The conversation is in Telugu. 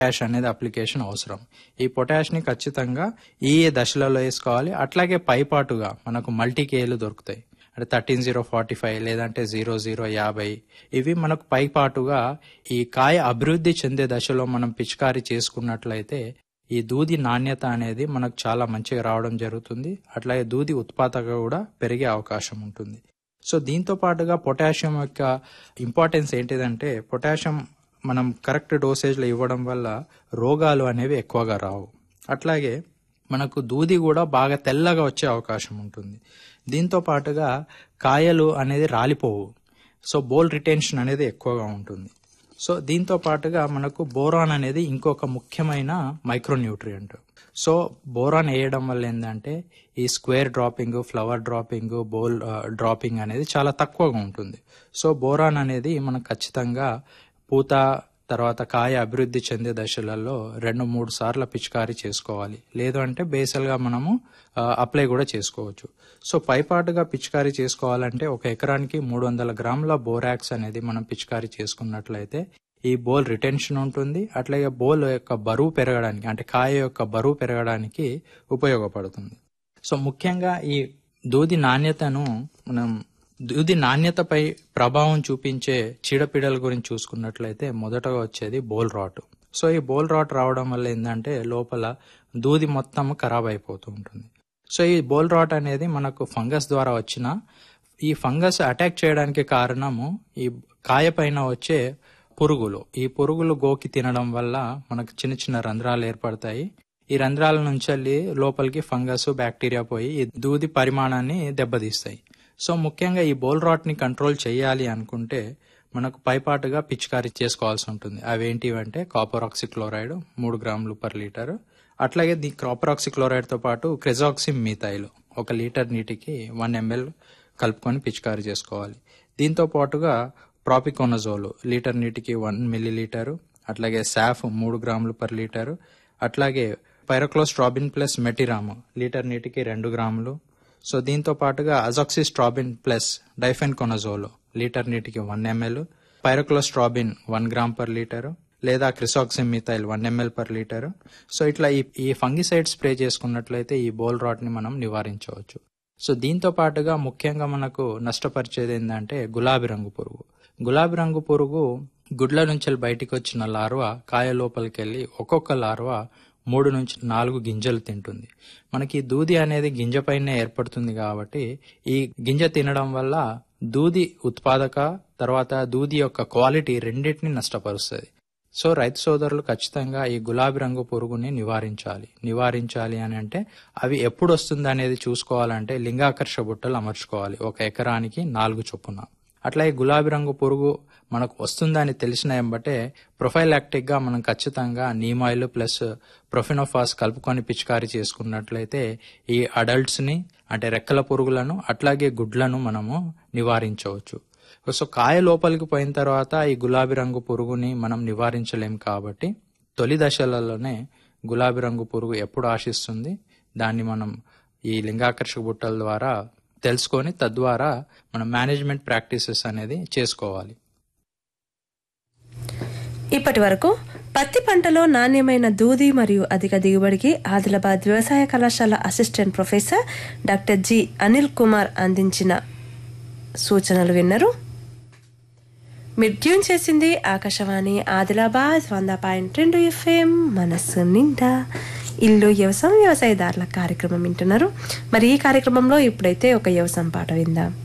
పొటాష్ అనేది అప్లికేషన్ అవసరం ఈ పొటాష్ ని ఖచ్చితంగా ఈ ఏ దశలలో వేసుకోవాలి అట్లాగే పైపాటుగా మనకు మల్టీకేలు దొరుకుతాయి అంటే థర్టీన్ జీరో ఫార్టీ ఫైవ్ లేదంటే జీరో జీరో యాభై ఇవి మనకు పైపాటుగా ఈ కాయ అభివృద్ధి చెందే దశలో మనం పిచికారీ చేసుకున్నట్లయితే ఈ దూది నాణ్యత అనేది మనకు చాలా మంచిగా రావడం జరుగుతుంది అట్లాగే దూది ఉత్పాదక కూడా పెరిగే అవకాశం ఉంటుంది సో దీంతో పాటుగా పొటాషియం యొక్క ఇంపార్టెన్స్ ఏంటిదంటే పొటాషియం మనం కరెక్ట్ డోసేజ్లో ఇవ్వడం వల్ల రోగాలు అనేవి ఎక్కువగా రావు అట్లాగే మనకు దూది కూడా బాగా తెల్లగా వచ్చే అవకాశం ఉంటుంది దీంతో పాటుగా కాయలు అనేది రాలిపోవు సో బోల్ రిటెన్షన్ అనేది ఎక్కువగా ఉంటుంది సో దీంతో పాటుగా మనకు బోరాన్ అనేది ఇంకొక ముఖ్యమైన మైక్రోన్యూట్రియంట్ సో బోరాన్ వేయడం వల్ల ఏంటంటే ఈ square dropping flower dropping boll dropping అనేది చాలా తక్కువగా ఉంటుంది సో బోరాన్ అనేది మనం ఖచ్చితంగా పూత తర్వాత కాయ అభివృద్ధి చెందే దశలలో రెండు మూడు సార్లు పిచికారీ చేసుకోవాలి లేదు అంటే బేసల్గా మనము అప్లై కూడా చేసుకోవచ్చు సో పైపాటుగా పిచికారీ చేసుకోవాలంటే ఒక ఎకరానికి మూడు వందల గ్రాముల బోరాక్స్ అనేది మనం పిచికారీ చేసుకున్నట్లయితే ఈ బోల్ రిటెన్షన్ ఉంటుంది అట్లాగే బోల్ యొక్క బరువు పెరగడానికి అంటే కాయ యొక్క బరువు పెరగడానికి ఉపయోగపడుతుంది సో ముఖ్యంగా ఈ దూది నాణ్యతను మనం దూది నాణ్యతపై ప్రభావం చూపించే చీడపీడల గురించి చూసుకున్నట్లయితే మొదటగా వచ్చేది బోల్ రాట్ సో ఈ బోల్ రాట్ రావడం వల్ల ఏంటంటే లోపల దూది మొత్తం ఖరాబ్ అయిపోతూ ఉంటుంది సో ఈ బోల్ రాట్ అనేది మనకు ఫంగస్ ద్వారా వచ్చిన ఈ ఫంగస్ అటాక్ చేయడానికి కారణము ఈ కాయ పైన వచ్చే పురుగులు ఈ పురుగులు గోకి తినడం వల్ల మనకు చిన్న చిన్న రంధ్రాలు ఏర్పడతాయి ఈ రంధ్రాల నుంచి వెళ్ళి లోపలికి ఫంగస్ బ్యాక్టీరియా పోయి ఈ దూది పరిమాణాన్ని దెబ్బతీస్తాయి సో ముఖ్యంగా ఈ బోల్ రాట్ ని కంట్రోల్ చేయాలి అనుకుంటే మనకు పైపాటుగా పిచికారీ చేసుకోవాల్సి ఉంటుంది అవేంటివంటే కాపర్ ఆక్సిక్లోరైడ్ మూడు గ్రాములు పర్ లీటర్ అట్లాగే ది కాపర్ ఆక్సిక్లోరైడ్ తో పాటు క్రెజాక్సిమ్ మీథైల్ ఒక లీటర్ నీటికి వన్ ఎంఎల్ కలుపుకొని పిచికారీ చేసుకోవాలి దీంతో పాటుగా ప్రాపికోనజోల్ లీటర్ నీటికి వన్ మిల్లీ లీటరు అట్లాగే సాఫ్ మూడు గ్రాములు పర్ లీటరు అట్లాగే పైరోక్లోస్ట్రాబిన్ ప్లస్ మెటిరామ్ లీటర్ నీటికి రెండు గ్రాములు సో దీంతో పాటుగా azoxystrobin plus difenoconazole litre నీటికి one ML pyraclostrobin one gram per litre లేదా kresoxim methyl one ML per litre so ఇట్లా ఈ ఈ ఫంగిసైడ్ స్ప్రే చేసుకున్నట్లయితే ఈ బోల్ రాట్ ని మనం నివారించవచ్చు సో దీంతో పాటుగా ముఖ్యంగా మనకు నష్టపరిచేది ఏంటంటే గులాబీ రంగు పురుగు గులాబీ రంగు పురుగు గుడ్ల నుంచి బయటికి వచ్చిన లార్వా కాయ లోపలికి వెళ్ళి ఒక్కొక్క లార్వా మూడు నుంచి నాలుగు గింజలు తింటుంది మనకి దూది అనేది గింజపైనే ఏర్పడుతుంది కాబట్టి ఈ గింజ తినడం వల్ల దూది ఉత్పాదక తర్వాత దూది యొక్క క్వాలిటీ రెండింటిని నష్టపరుస్తుంది సో రైతు సోదరులు ఖచ్చితంగా ఈ గులాబీ రంగు పురుగుని నివారించాలి నివారించాలి అని అంటే అవి ఎప్పుడు వస్తుంది అనేది చూసుకోవాలంటే లింగాకర్ష బుట్టలు అమర్చుకోవాలి ఒక ఎకరానికి నాలుగు చొప్పున అట్లా ఈ గులాబీ రంగు పురుగు మనకు వస్తుందని తెలిసిన ఎంబటే ప్రొఫైలాక్టిక్ గా మనం ఖచ్చితంగా నీమాయిల్ ప్లస్ ప్రొఫినోఫాస్ కలుపుకొని పిచికారీ చేసుకున్నట్లయితే ఈ అడల్ట్స్ ని అంటే రెక్కల పురుగులను అట్లాగే గుడ్లను మనము నివారించవచ్చు సో కాయ లోపలికి పోయిన తర్వాత ఈ గులాబీ రంగు పురుగుని మనం నివారించలేం కాబట్టి తొలి దశలలోనే గులాబీ రంగు పురుగు ఎప్పుడు ఆశిస్తుంది దాన్ని మనం ఈ లింగాకర్షక బుట్టల ద్వారా తెలుసుకొని తద్వారా మనం మేనేజ్మెంట్ ప్రాక్టీసెస్ అనేది చేసుకోవాలి ఇప్పటి వరకు పత్తి పంటలో నాణ్యమైన దూది మరియు అధిక దిగుబడికి ఆదిలాబాద్ వ్యవసాయ కళాశాల assistant professor doctor G Anil Kumar అందించిన సూచనలు విన్నారు మీరు ట్యూన్ చేసింది ఆకాశవాణి ఆదిలాబాద్ వంద పాయింట్ రెండు ఎఫ్ఎం మనస్సు నిండా ఇల్లు వ్యవసాయం వ్యవసాయదారుల కార్యక్రమం వింటున్నారు మరి ఈ కార్యక్రమంలో ఇప్పుడైతే ఒక వ్యవసాయం పాట విందాం